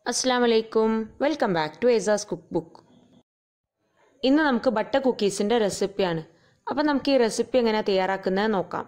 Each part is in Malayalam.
അസ്സാം വലൈക്കും വെൽക്കം ബാക്ക് ടു എസാസ് കുക്ക് ബുക്ക് ഇന്ന് നമുക്ക് ബട്ട കുക്കീസിൻ്റെ റെസിപ്പിയാണ് അപ്പം നമുക്ക് ഈ റെസിപ്പി എങ്ങനെയാണ് തയ്യാറാക്കുന്നത് നോക്കാം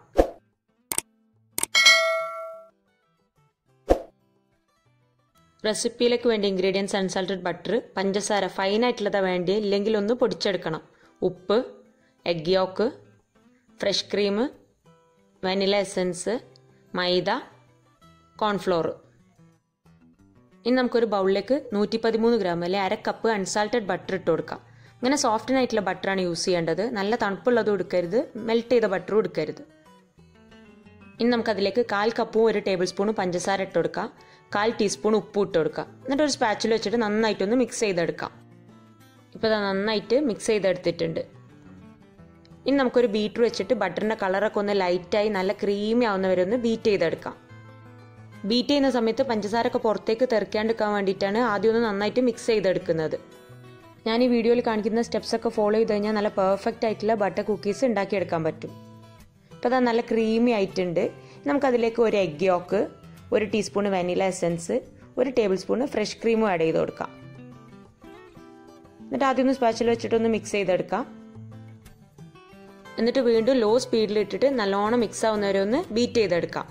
റെസിപ്പിയിലേക്ക് വേണ്ട ഇൻഗ്രീഡിയൻസ് അൺസാൾട്ടഡ് ബട്ടർ പഞ്ചസാര ഫൈനായിട്ടുള്ളതാണ് വേണ്ടി ഇല്ലെങ്കിൽ ഒന്ന് പൊടിച്ചെടുക്കണം ഉപ്പ് egg yolk fresh cream vanilla essence maida cornflour ഇനി നമുക്കൊരു ബൗളിലേക്ക് നൂറ്റി പതിമൂന്ന് ഗ്രാം അല്ലെ അര കപ്പ് അൺസാൾട്ടഡ് ബട്ടർ ഇട്ട് കൊടുക്കാം ഇങ്ങനെ സോഫ്റ്റിനായിട്ടുള്ള ബട്ടറാണ് യൂസ് ചെയ്യേണ്ടത് നല്ല തണുപ്പുള്ളതും എടുക്കരുത് മെൽറ്റ് ചെയ്ത ബട്ടറും എടുക്കരുത് ഇനി നമുക്കതിലേക്ക് കാൽ കപ്പും ഒരു ടേബിൾ സ്പൂണും പഞ്ചസാര ഇട്ട് കൊടുക്കാം കാൽ ടീസ്പൂൺ ഉപ്പ് ഇട്ട് കൊടുക്കാം എന്നിട്ട് ഒരു സ്പാച്ചിൽ വെച്ചിട്ട് നന്നായിട്ടൊന്ന് മിക്സ് ചെയ്തെടുക്കാം ഇപ്പോൾ അത് നന്നായിട്ട് മിക്സ് ചെയ്തെടുത്തിട്ടുണ്ട് ഇനി നമുക്കൊരു ബീറ്റർ വെച്ചിട്ട് ബട്ടറിൻ്റെ കളറൊക്കെ ഒന്ന് ലൈറ്റായി നല്ല ക്രീമി ആവുന്നവരെ ഒന്ന് ബീറ്റ് ചെയ്തെടുക്കാം ബീറ്റ് ചെയ്യുന്ന സമയത്ത് പഞ്ചസാര ഒക്കെ പുറത്തേക്ക് തെറിക്കാണ്ടിരിക്കാൻ വേണ്ടിയിട്ടാണ് ആദ്യം ഒന്ന് നന്നായിട്ട് മിക്സ് ചെയ്തെടുക്കുന്നത് ഞാൻ ഈ വീഡിയോയിൽ കാണിക്കുന്ന സ്റ്റെപ്സ് ഒക്കെ ഫോളോ ചെയ്ത് കഴിഞ്ഞാൽ നല്ല പെർഫെക്റ്റ് ആയിട്ടുള്ള ബട്ടർ കുക്കീസ് ഉണ്ടാക്കിയെടുക്കാൻ പറ്റും ഇപ്പോൾ അത് നല്ല ക്രീമി ആയിട്ടുണ്ട് നമുക്കതിലേക്ക് ഒരു എഗ് യോക്ക് ഒരു ടീസ്പൂൺ വാനില എസൻസ് ഒരു ടേബിൾ സ്പൂൺ ഫ്രഷ് ക്രീമും ആഡ് ചെയ്ത് കൊടുക്കാം എന്നിട്ട് ആദ്യം ഒന്ന് സ്പാച്ചിൽ വെച്ചിട്ടൊന്ന് മിക്സ് ചെയ്തെടുക്കാം എന്നിട്ട് വീണ്ടും ലോ സ്പീഡിൽ ഇട്ടിട്ട് നല്ലോണം മിക്സ് ആവുന്നവരെ ഒന്ന് ബീറ്റ് ചെയ്തെടുക്കാം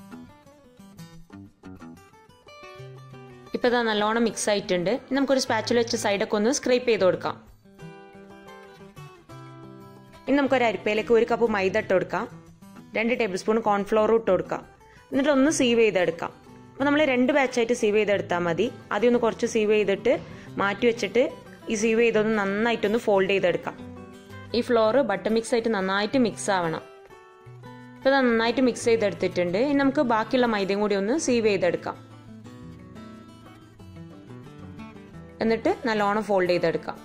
ഇപ്പോൾ ഇതാ നല്ലോണം മിക്സ് ആയിട്ടുണ്ട് നമുക്കൊരു സ്പാച്ചിൽ വെച്ച് സൈഡൊക്കെ ഒന്ന് സ്ക്രേപ്പ് ചെയ്ത് കൊടുക്കാം ഇനി നമുക്കൊരു അരിപ്പയിലേക്ക് ഒരു കപ്പ് മൈദ ഇട്ട് കൊടുക്കാം രണ്ട് ടേബിൾ സ്പൂൺ കോൺഫ്ലോറും ഇട്ട് കൊടുക്കാം എന്നിട്ട് ഒന്ന് സീവ് ചെയ്തെടുക്കാം അപ്പോൾ നമ്മൾ രണ്ട് ബാച്ചായിട്ട് സീവ് ചെയ്തെടുത്താൽ മതി ആദ്യം ഒന്ന് കുറച്ച് സീവ് ചെയ്തിട്ട് മാറ്റി വെച്ചിട്ട് ഈ സീവ് ചെയ്തൊന്ന് നന്നായിട്ടൊന്ന് ഫോൾഡ് ചെയ്തെടുക്കാം ഈ ഫ്ലോർ ബട്ടർ മിക്സ് ആയിട്ട് നന്നായിട്ട് മിക്സ് ആവണം ഇപ്പോൾ ഇത് നന്നായിട്ട് മിക്സ് ചെയ്തെടുത്തിട്ടുണ്ട് ഇനി നമുക്ക് ബാക്കിയുള്ള മൈദയും കൂടി ഒന്ന് സീവ് ചെയ്തെടുക്കാം എന്നിട്ട് നല്ലോണം ഫോൾഡ് ചെയ്തെടുക്കാം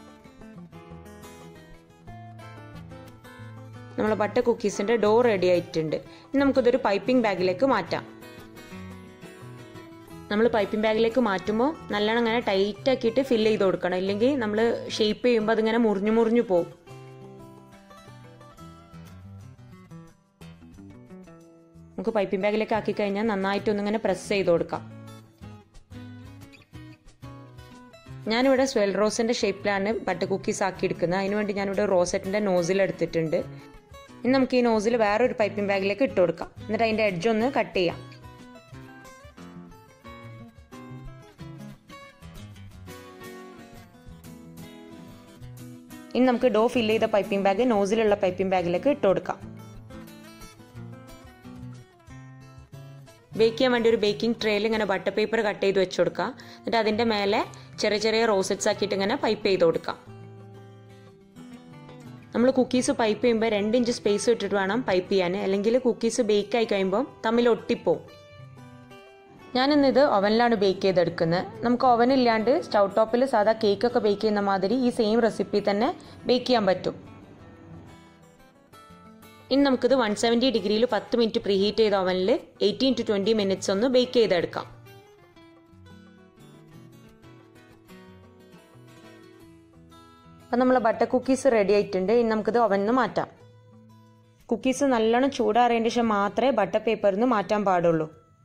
നമ്മൾ ബട്ട കുക്കീസിൻ്റെ ഡോ റെഡി ആയിട്ടുണ്ട് ഇനി നമുക്കിതൊരു പൈപ്പിംഗ് ബാഗിലേക്ക് മാറ്റാം നമ്മൾ പൈപ്പിംഗ് ബാഗിലേക്ക് മാറ്റുമ്പോൾ നല്ലോണം ഇങ്ങനെ ടൈറ്റ് ആക്കിയിട്ട് ഫില്ല് ചെയ്ത് കൊടുക്കണം ഇല്ലെങ്കിൽ നമ്മൾ ഷേപ്പ് ചെയ്യുമ്പോൾ അതിങ്ങനെ മുറിഞ്ഞു മുറിഞ്ഞു പോകും നമുക്ക് പൈപ്പിംഗ് ബാഗിലേക്ക് ആക്കി കഴിഞ്ഞാൽ നന്നായിട്ടൊന്നിങ്ങനെ പ്രസ് ചെയ്ത് കൊടുക്കാം ഞാനിവിടെ സ്വെൽ റോസിൻ്റെ ഷേപ്പിലാണ് ബട്ടർ കുക്കീസ് ആക്കി എടുക്കുന്നത് അതിനുവേണ്ടി ഞാനിവിടെ റോസറ്റിൻ്റെ നോസിൽ എടുത്തിട്ടുണ്ട് ഇനി നമുക്ക് ഈ നോസിൽ വേറൊരു പൈപ്പിംഗ് ബാഗിലേക്ക് ഇട്ട് കൊടുക്കാം എന്നിട്ട് അതിൻ്റെ എഡ്ജ് ഒന്ന് കട്ട് ചെയ്യാം ഇനി നമുക്ക് ഡോ ഫില്ല് ചെയ്ത പൈപ്പിംഗ് ബാഗ് നോസിലുള്ള പൈപ്പിംഗ് ബാഗിലേക്ക് ഇട്ട് കൊടുക്കാം ബേക്ക് ചെയ്യാൻ വേണ്ടി ഒരു ബേക്കിംഗ് ട്രേയിൽ ഇങ്ങനെ ബട്ടർ പേപ്പർ കട്ട് ചെയ്ത് വെച്ച് കൊടുക്കുക എന്നിട്ട് അതിൻ്റെ മേലെ ചെറിയ ചെറിയ റോസറ്റ്സ് ആക്കിയിട്ട് ഇങ്ങനെ പൈപ്പ് ചെയ്ത് കൊടുക്കാം നമ്മൾ കുക്കീസ് പൈപ്പ് ചെയ്യുമ്പോൾ രണ്ട് ഇഞ്ച് സ്പേസ് ഇട്ടിട്ട് വേണം പൈപ്പ് ചെയ്യാൻ അല്ലെങ്കിൽ കുക്കീസ് ബേക്ക് ആയി കഴിയുമ്പോൾ തമ്മിൽ ഒട്ടിപ്പോവും ഞാനിന്നിത് ഓവനിലാണ് ബേക്ക് ചെയ്തെടുക്കുന്നത് നമുക്ക് ഓവൻ ഇല്ലാണ്ട് സ്റ്റൗ ടോപ്പിൽ സാധാ കേക്കൊക്കെ ബേക്ക് ചെയ്യുന്ന മാതിരി ഈ സെയിം റെസിപ്പി തന്നെ ബേക്ക് ചെയ്യാൻ പറ്റും ഇനി നമുക്കിത് വൺ സെവൻറ്റി ഡിഗ്രിയിൽ പത്ത് മിനിറ്റ് പ്രീ ഹീറ്റ് ചെയ്ത ഓവനിൽ എയ്റ്റീൻ ടു ട്വൻറ്റി മിനിറ്റ്സ് ഒന്ന് ബേക്ക് ചെയ്തെടുക്കാം അപ്പം നമ്മൾ ബട്ടർ കുക്കീസ് റെഡി ആയിട്ടുണ്ട് ഇനി നമുക്കിത് ഓവനിൽ നിന്ന് മാറ്റാം കുക്കീസ് നല്ലോണം ചൂടാറിയതിന് ശേഷം മാത്രമേ ബട്ടർ പേപ്പറിൽ നിന്ന് മാറ്റാൻ പാടുള്ളൂ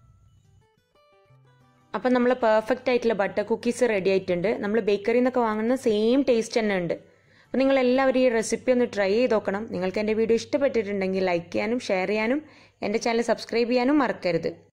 അപ്പം നമ്മൾ പെർഫെക്റ്റ് ആയിട്ടുള്ള ബട്ടർ കുക്കീസ് റെഡി ആയിട്ടുണ്ട് നമ്മൾ ബേക്കറിയിൽ നിന്നൊക്കെ വാങ്ങുന്ന സെയിം ടേസ്റ്റ് തന്നെ ഉണ്ട് അപ്പോൾ നിങ്ങൾ എല്ലാവരും ഈ റെസിപ്പി ഒന്ന് ട്രൈ ചെയ്ത് നോക്കണം നിങ്ങൾക്ക് എൻ്റെ വീഡിയോ ഇഷ്ടപ്പെട്ടിട്ടുണ്ടെങ്കിൽ ലൈക്ക് ചെയ്യാനും ഷെയർ ചെയ്യാനും എൻ്റെ ചാനൽ സബ്സ്ക്രൈബ് ചെയ്യാനും മറക്കരുത്